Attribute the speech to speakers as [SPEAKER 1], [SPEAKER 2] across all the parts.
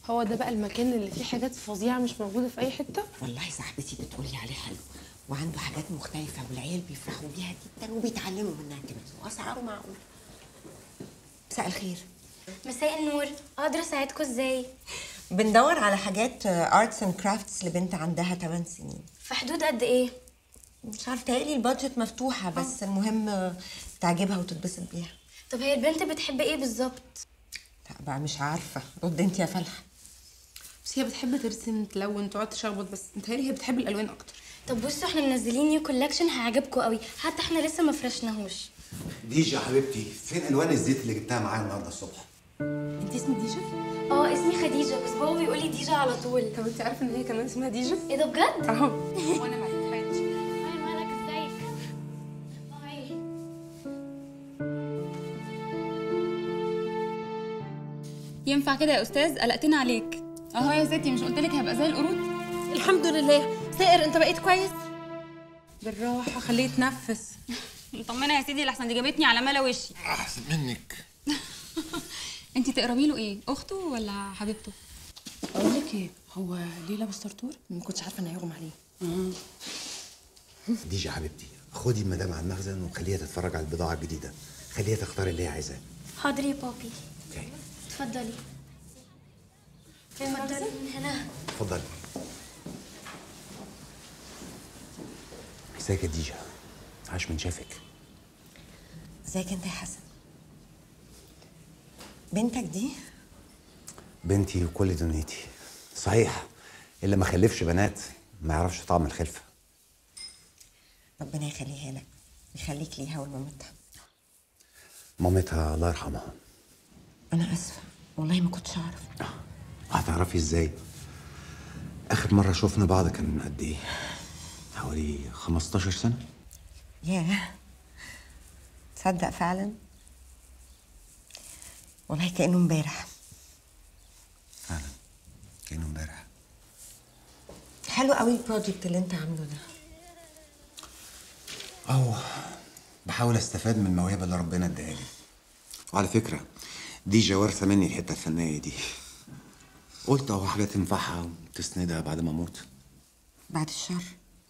[SPEAKER 1] هو ده بقى المكان اللي فيه حاجات فظيعه مش موجوده في اي حته
[SPEAKER 2] والله صاحبتي بتقولي عليه حلو وعنده حاجات مختلفة والعيال بيفرحوا بيها جدا وبيتعلموا منها كمان وأسعاره معقولة مساء الخير
[SPEAKER 3] مساء النور اقدر اساعدكم ازاي
[SPEAKER 2] بندور على حاجات ارتس اند كرافتس لبنت عندها 8 سنين
[SPEAKER 3] في حدود قد ايه
[SPEAKER 2] مش عارفه تقالي البادجت مفتوحه بس المهم آه، تعجبها وتتبسط بيها
[SPEAKER 3] طب هي البنت بتحب ايه بالظبط
[SPEAKER 2] لا بقى مش عارفه رد انت يا فلحه
[SPEAKER 1] بس هي بتحب ترسم تلون تقعد تشخبط بس متهيألي هي بتحب الالوان اكتر
[SPEAKER 3] طب بصوا احنا منزلين نيو كولكشن هيعجبكم قوي حتى احنا لسه ما فرشناهوش
[SPEAKER 4] ديجا يا حبيبتي فين الوان الزيت اللي جبتها معايا النهارده الصبح
[SPEAKER 1] انت اسمك ديجا
[SPEAKER 3] اه اسمي خديجه بس بابا بيقول لي ديجا على طول
[SPEAKER 1] طب انت عارفه ان هي كمان اسمها ديجا
[SPEAKER 3] ايه ده بجد
[SPEAKER 1] اهو وانا معاك حياتي
[SPEAKER 3] هاي مالك ازيك هاي
[SPEAKER 5] ينفع كده يا استاذ قلقتنا عليك اهو يا ستي مش قلت لك هبقى زي القرود
[SPEAKER 6] الحمد لله سائر انت بقيت كويس
[SPEAKER 1] بالراحه خليه يتنفس
[SPEAKER 5] طمنها يا سيدي لحسن دي جابتني على ملا وشي
[SPEAKER 7] احسن منك
[SPEAKER 5] انت تقربي له ايه اخته ولا حبيبته
[SPEAKER 1] اقول لك ايه هو ليه لابس طرطور ما كنتش عارفه ان هيغمى عليه
[SPEAKER 4] ديجا حبيبتي خدي المدام على المخزن وخليها تتفرج على البضاعه الجديده خليها تختار اللي هي عايزاه
[SPEAKER 3] حاضر يا بابي
[SPEAKER 4] اوكي
[SPEAKER 3] اتفضلي اتفضلي من هنا
[SPEAKER 4] اتفضلي ازيك يا ديجا عاش من شافك
[SPEAKER 2] ازيك انت يا حسن بنتك دي
[SPEAKER 4] بنتي وكل دنيتي صحيح اللي ما خلفش بنات ما يعرفش طعم الخلفه
[SPEAKER 2] ربنا يخليها لك يخليك ليها ولمامتها
[SPEAKER 4] مامتها الله يرحمها
[SPEAKER 2] انا اسفه والله ما كنتش اعرف
[SPEAKER 4] هتعرفي ازاي اخر مره شفنا بعض كان من قد ايه حوالي 15 سنه
[SPEAKER 2] ياه تصدق فعلا والله كانه امبارح
[SPEAKER 4] فعلا كانه امبارح
[SPEAKER 2] حلو قوي البروجكت اللي انت عامله ده
[SPEAKER 4] اهو بحاول استفاد من الموهبه اللي ربنا اداها لي وعلى فكره ديجا وارثه مني الحته الفنيه دي قلت اهو حاجه تنفعها وتسندها بعد ما اموت
[SPEAKER 2] بعد الشر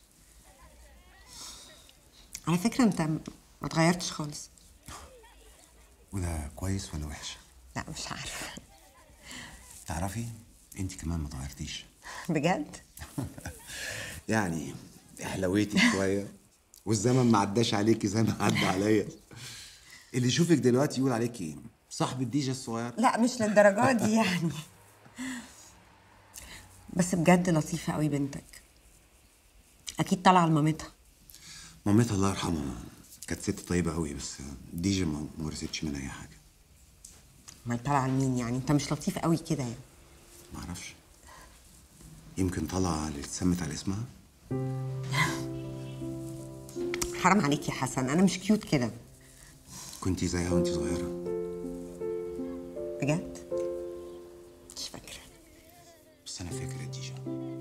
[SPEAKER 2] على فكره انت ما اتغيرتش خالص
[SPEAKER 4] وده كويس ولا وحش
[SPEAKER 2] لا مش عارفه
[SPEAKER 4] تعرفي انت كمان ما اتغيرتيش
[SPEAKER 2] بجد
[SPEAKER 4] يعني حلويتي شويه والزمن ما عداش عليكي زي ما عدى عليا اللي يشوفك دلوقتي يقول عليكي صاحب الديجا الصغير
[SPEAKER 2] لا مش للدرجه دي يعني بس بجد لطيفه قوي بنتك اكيد طالعه لمامتها
[SPEAKER 4] مامتها الله يرحمها كانت ست طيبه قوي بس ديجا ما ما ورثتش منها اي حاجه
[SPEAKER 2] ما طالعه لمين يعني انت مش لطيف قوي كده يعني
[SPEAKER 4] ما اعرفش يمكن طالعه اللي اتسمت على اسمها
[SPEAKER 2] حرام عليك يا حسن انا مش كيوت كده
[SPEAKER 4] كنتي زيها وانت صغيره
[SPEAKER 2] بجد مش فاكره
[SPEAKER 4] بس انا فاكر يا ديجا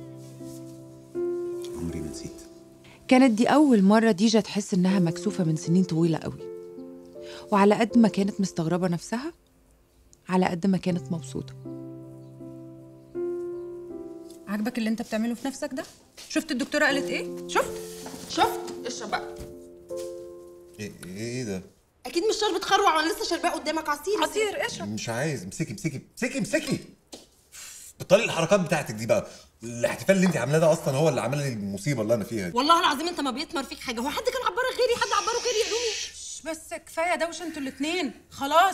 [SPEAKER 4] عمري ما نسيت
[SPEAKER 8] كانت دي أول مرة ديجا تحس إنها مكسوفة من سنين طويلة قوي وعلى قد ما كانت مستغربة نفسها على قد ما كانت مبسوطة
[SPEAKER 6] عاجبك اللي انت بتعمله في نفسك ده شفت الدكتوره قالت ايه شفت
[SPEAKER 1] شفت اشرب بقى
[SPEAKER 7] ايه ايه ده
[SPEAKER 6] اكيد مش شربة خروع وانا لسه شارباه قدامك عصير عصير اشرب
[SPEAKER 7] مش عايز امسكي امسكي امسكي امسكي بطلي الحركات بتاعتك دي بقى الاحتفال اللي انت عاملاه ده اصلا هو اللي عمل لي المصيبه اللي انا فيها دي
[SPEAKER 6] والله العظيم انت ما بيتمر فيك حاجه هو حد كان عبرك غيري حد عبره غيري يا رومي
[SPEAKER 1] بس كفايه دوشه انتوا الاثنين خلاص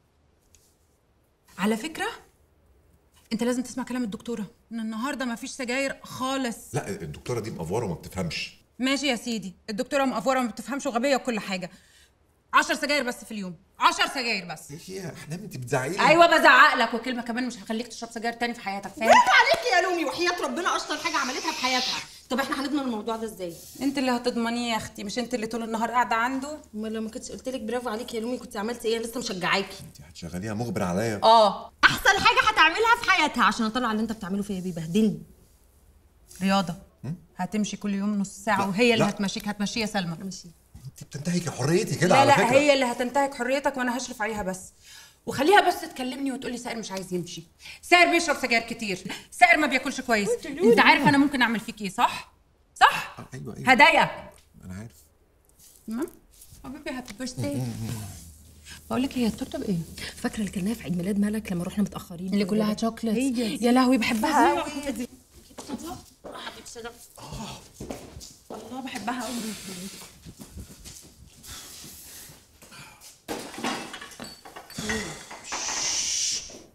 [SPEAKER 1] على فكره انت لازم تسمع كلام الدكتوره ان النهارده ما فيش سجاير خالص
[SPEAKER 7] لا الدكتوره دي مقفوره وما بتفهمش
[SPEAKER 1] ماشي يا سيدي الدكتوره مقفوره ما بتفهمش وغبيه وكل حاجه 10 سجاير بس في اليوم 10 سجاير بس
[SPEAKER 7] ايه يا احلام انت بتزعقي لي
[SPEAKER 1] ايوه بزعق لك وكلمه كمان مش هخليك تشرب سجاير تاني في حياتك فاهم
[SPEAKER 6] برافو عليكي يا لومي وحياه ربنا اشطر حاجه عملتها في حياتها طب احنا هنضمن الموضوع ده ازاي
[SPEAKER 1] انت اللي هتضمنيه يا اختي مش انت اللي طول النهار قاعده عنده
[SPEAKER 6] امال لو ما كنتش قلت لك برافو عليكي يا لومي كنت عملتي ايه انا لسه مشجعاكي
[SPEAKER 7] انت هتشغليها مخبر عليا
[SPEAKER 1] اه
[SPEAKER 6] احسن حاجه هتعملها في حياتها عشان اطلع اللي انت بتعمله فيا بيبهدلني
[SPEAKER 1] رياضه هتمشي كل يوم نص ساعه وهي اللي
[SPEAKER 7] لا.
[SPEAKER 1] هتمشيك هتمشي يا سلمى
[SPEAKER 6] ماشي
[SPEAKER 7] انت بتنتهكي حريتي كده
[SPEAKER 1] لا
[SPEAKER 7] على
[SPEAKER 1] لا
[SPEAKER 7] فكره
[SPEAKER 1] هي اللي هتنتهك حريتك وانا هشرف عليها بس وخليها بس تكلمني وتقولي سائر مش عايز يمشي سائر بيشرب سجاير كتير سائر ما بياكلش كويس انت عارف انا ممكن اعمل فيك ايه صح صح
[SPEAKER 7] ايوه
[SPEAKER 1] هدايا
[SPEAKER 7] انا عارف
[SPEAKER 1] تمام حبيبي هابي بيرثداي بقول لك هي التورته بايه
[SPEAKER 6] فاكره اللي كلناها في عيد ميلاد ملك لما رحنا متاخرين
[SPEAKER 1] اللي كلها شوكليت يا لهوي بحبها قوي الله بحبها قوي